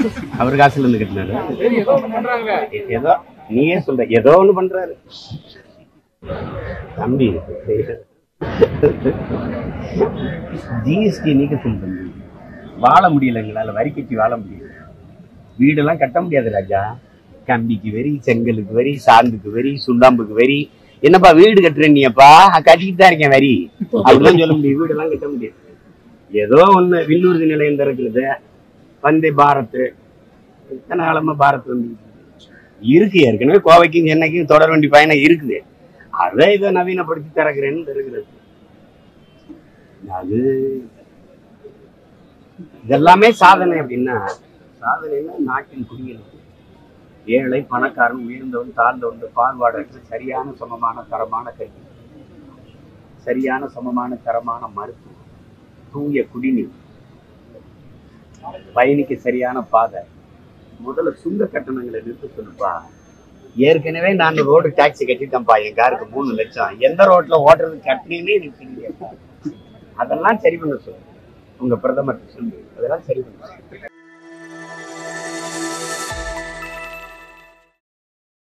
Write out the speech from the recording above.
அவர் காசுல இருந்து கட்டினாரு சரி ஏதோ ஒண்ணு பண்றாங்களே ஏதோ நீயே சொல்ற ஏதோ ஒண்ணு பண்றாரு தம்பி ஜிஎஸ்டி நீக்க சொல்லு வாழ முடியல எங்களால வரி கட்டி வாழ முடியல வீடெல்லாம் கட்ட முடியாது ராஜா கம்பிக்கு வரி செங்கலுக்கு வரி சாந்துக்கு வரி சுண்ணாம்புக்கு வரி என்னப்பா வீடு கட்டுறேன் நீப்பா கட்டிக்கிட்டு தான் இருக்கேன் வரி அப்படிதான் சொல்ல முடியும் வீடெல்லாம் கட்ட முடியாது ஏதோ ஒண்ணு விண்ணூர்தி நிலையம் திறக்கிறது வந்தே பாரத் இத்தனை காலமா பாரத் வந்து இருக்கு ஏற்கனவே கோவைக்கும் சென்னைக்கும் தொடர் வண்டி பயணம் இருக்குது அதை இதை நவீனப்படுத்தி திறக்கிறேன்னு இருக்கிறது அது இதெல்லாமே சாதனை அப்படின்னா சாதனைன்னா நாட்டின் குடிகளுக்கு ஏழை பணக்காரன் உயர்ந்தவன் தாழ்ந்தவன் பால்வாடற்று சரியான சமமான தரமான கல்வி சரியான சமமான தரமான மருத்துவம் தூய குடிநீர் பயணிக்க சரியான பாதை முதல்ல சுங்க கட்டணங்களை நிறுத்த சொல்லுப்பா ஏற்கனவே நான் ரோடு டாக்ஸி கட்டிட்டேன்ப்பா என் காருக்கு மூணு லட்சம் எந்த ரோட்ல ஓட்டுறது கட்டினே எனக்கு தெரியல அதெல்லாம் சரி பண்ண சொல்லு உங்க பிரதமர் சொல்லு அதெல்லாம் சரி பண்ண சொல்லு